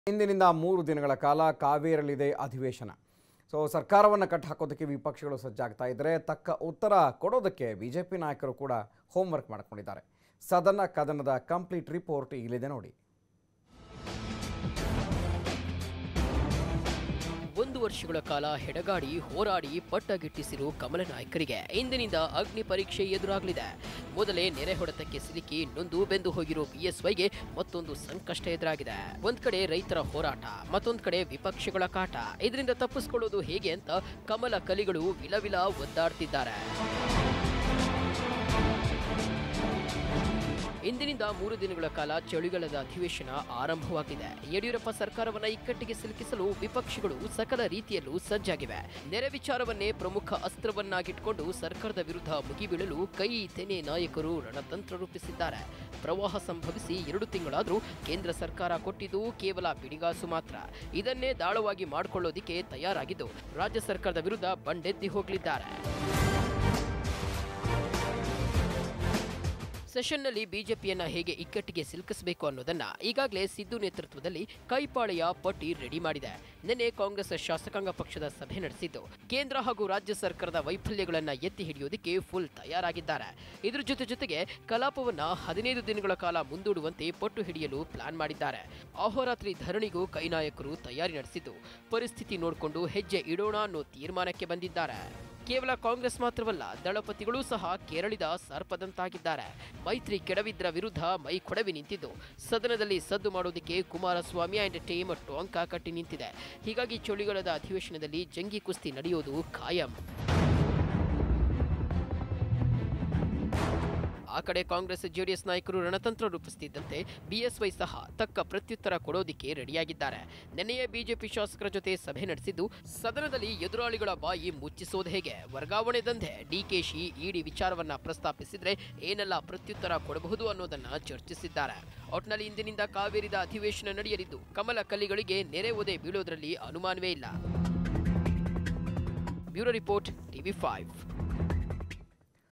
ಇಂದಿನಿಂದ ಮೂರು ದಿನಗಳ ಕಾಲ ಕಾವೇರಲಿದೆ ಅಧಿವೇಶನ ಸೊ ಸರ್ಕಾರವನ್ನು ಕಟ್ಟಾಕೋದಕ್ಕೆ ವಿಪಕ್ಷಗಳು ಸಜ್ಜಾಗ್ತಾ ಇದ್ದರೆ ತಕ್ಕ ಉತ್ತರ ಕೊಡೋದಕ್ಕೆ ಬಿಜೆಪಿ ನಾಯಕರು ಕೂಡ ಹೋಮ್ವರ್ಕ್ ಮಾಡ್ಕೊಂಡಿದ್ದಾರೆ ಸದನ ಕದನದ ಕಂಪ್ಲೀಟ್ ರಿಪೋರ್ಟ್ ಇಲ್ಲಿದೆ ನೋಡಿ ಒಂದು ವರ್ಷಗಳ ಕಾಲ ಹೆಡಗಾಡಿ ಹೋರಾಡಿ ಪಟ್ಟಗಿಟ್ಟಿಸಿರು ಕಮಲ ನಾಯಕರಿಗೆ ಇಂದಿನಿಂದ ಅಗ್ನಿ ಪರೀಕ್ಷೆ ಎದುರಾಗಲಿದೆ ಮೊದಲೇ ನೆರೆ ಹೊಡೆತಕ್ಕೆ ಸಿಲುಕಿ ನೊಂದು ಬೆಂದು ಹೋಗಿರೋ ಬಿಎಸ್ವೈಗೆ ಮತ್ತೊಂದು ಸಂಕಷ್ಟ ಎದುರಾಗಿದೆ ಒಂದ್ ಕಡೆ ರೈತರ ಹೋರಾಟ ಮತ್ತೊಂದ್ ಕಡೆ ವಿಪಕ್ಷಗಳ ಕಾಟ ಇದರಿಂದ ತಪ್ಪಿಸ್ಕೊಳ್ಳೋದು ಹೇಗೆ ಅಂತ ಕಮಲ ಕಲಿಗಳು ವಿಲವಿಲ ಒದ್ದಾಡ್ತಿದ್ದಾರೆ ಇಂದಿನಿಂದ ಮೂರು ದಿನಗಳ ಕಾಲ ಚಳಿಗಾಲದ ಅಧಿವೇಶನ ಆರಂಭವಾಗಿದೆ ಯಡಿಯೂರಪ್ಪ ಸರ್ಕಾರವನ್ನ ಇಕ್ಕಟ್ಟಿಗೆ ಸಿಲುಕಿಸಲು ವಿಪಕ್ಷಗಳು ಸಕಲ ರೀತಿಯಲ್ಲೂ ಸಜ್ಜಾಗಿವೆ ನೆರೆ ವಿಚಾರವನ್ನೇ ಪ್ರಮುಖ ಅಸ್ತ್ರವನ್ನಾಗಿಟ್ಕೊಂಡು ಸರ್ಕಾರದ ವಿರುದ್ಧ ಮುಗಿಬೀಳಲು ಕೈ ತೆನೆ ನಾಯಕರು ರಣತಂತ್ರ ರೂಪಿಸಿದ್ದಾರೆ ಪ್ರವಾಹ ಸಂಭವಿಸಿ ಎರಡು ತಿಂಗಳಾದರೂ ಕೇಂದ್ರ ಸರ್ಕಾರ ಕೊಟ್ಟಿದ್ದು ಕೇವಲ ಬಿಡಿಗಾಸು ಮಾತ್ರ ಇದನ್ನೇ ದಾಳವಾಗಿ ಮಾಡಿಕೊಳ್ಳೋದಿಕ್ಕೆ ತಯಾರಾಗಿದ್ದು ರಾಜ್ಯ ಸರ್ಕಾರದ ವಿರುದ್ಧ ಬಂಡೆದ್ದಿ ಹೋಗಲಿದ್ದಾರೆ ಸೆಷನ್ನಲ್ಲಿ ಬಿಜೆಪಿಯನ್ನ ಹೇಗೆ ಇಕ್ಕಟ್ಟಿಗೆ ಸಿಲುಕಿಸಬೇಕು ಅನ್ನೋದನ್ನ ಈಗಾಗಲೇ ಸಿದ್ದು ನೇತೃತ್ವದಲ್ಲಿ ಕೈಪಾಳೆಯ ಪಟ್ಟಿ ರೆಡಿ ಮಾಡಿದೆ ನಿನ್ನೆ ಕಾಂಗ್ರೆಸ್ ಶಾಸಕಾಂಗ ಪಕ್ಷದ ಸಭೆ ನಡೆಸಿದ್ದು ಕೇಂದ್ರ ಹಾಗೂ ರಾಜ್ಯ ಸರ್ಕಾರದ ವೈಫಲ್ಯಗಳನ್ನ ಎತ್ತಿ ಹಿಡಿಯೋದಕ್ಕೆ ಫುಲ್ ತಯಾರಾಗಿದ್ದಾರೆ ಇದ್ರ ಜೊತೆ ಜೊತೆಗೆ ಕಲಾಪವನ್ನ ಹದಿನೈದು ದಿನಗಳ ಕಾಲ ಮುಂದೂಡುವಂತೆ ಪಟ್ಟು ಹಿಡಿಯಲು ಪ್ಲಾನ್ ಮಾಡಿದ್ದಾರೆ ಅಹೋರಾತ್ರಿ ಧರಣಿಗೂ ಕೈ ನಾಯಕರು ತಯಾರಿ ನಡೆಸಿದ್ದು ಪರಿಸ್ಥಿತಿ ನೋಡಿಕೊಂಡು ಹೆಜ್ಜೆ ಇಡೋಣ ಅನ್ನೋ ತೀರ್ಮಾನಕ್ಕೆ ಬಂದಿದ್ದಾರೆ ಕೇವಲ ಕಾಂಗ್ರೆಸ್ ಮಾತ್ರವಲ್ಲ ದಳಪತಿಗಳೂ ಸಹ ಕೇರಳಿದ ಸರ್ಪದಂತಾಗಿದ್ದಾರೆ ಮೈತ್ರಿ ಕೆಡವಿದ್ರ ವಿರುದ್ಧ ಮೈ ಕೊಡವಿ ನಿಂತಿದ್ದು ಸದನದಲ್ಲಿ ಸದ್ದು ಮಾಡೋದಕ್ಕೆ ಕುಮಾರಸ್ವಾಮಿ ಅಂಡ್ ಟೀಮ್ ಟೊಂಕ ಕಟ್ಟಿ ನಿಂತಿದೆ ಹೀಗಾಗಿ ಚಳಿಗಾಲದ ಅಧಿವೇಶನದಲ್ಲಿ ಜಂಗಿ ಕುಸ್ತಿ ನಡೆಯೋದು ಖಾಯಂ ಆ ಕಡೆ ಕಾಂಗ್ರೆಸ್ ಜೆಡಿಎಸ್ ನಾಯಕರು ರಣತಂತ್ರ ರೂಪಿಸುತ್ತಿದ್ದಂತೆ ಬಿಎಸ್ವೈ ಸಹ ತಕ್ಕ ಪ್ರತ್ಯುತ್ತರ ಕೊಡೋದಿಕ್ಕೆ ರೆಡಿಯಾಗಿದ್ದಾರೆ ನಿನ್ನೆಯೇ ಬಿಜೆಪಿ ಶಾಸಕರ ಜೊತೆ ಸಭೆ ನಡೆಸಿದ್ದು ಸದನದಲ್ಲಿ ಎದುರಾಳಿಗಳ ಬಾಯಿ ಮುಚ್ಚಿಸೋದು ಹೇಗೆ ವರ್ಗಾವಣೆ ದಂಧೆ ಡಿಕೆಶಿ ಇಡಿ ವಿಚಾರವನ್ನ ಪ್ರಸ್ತಾಪಿಸಿದ್ರೆ ಏನೆಲ್ಲ ಪ್ರತ್ಯುತ್ತರ ಕೊಡಬಹುದು ಅನ್ನೋದನ್ನ ಚರ್ಚಿಸಿದ್ದಾರೆ ಒಟ್ನಲ್ಲಿ ಇಂದಿನಿಂದ ಕಾವೇರಿದ ಅಧಿವೇಶನ ನಡೆಯಲಿದ್ದು ಕಮಲ ಕಲಿಗಳಿಗೆ ನೆರೆ ಒದೆ ಬೀಳೋದ್ರಲ್ಲಿ ಅನುಮಾನವೇ ಇಲ್ಲ ಬ್ಯೂರೋ ರಿಪೋರ್ಟ್ ಟಿವಿ ಫೈವ್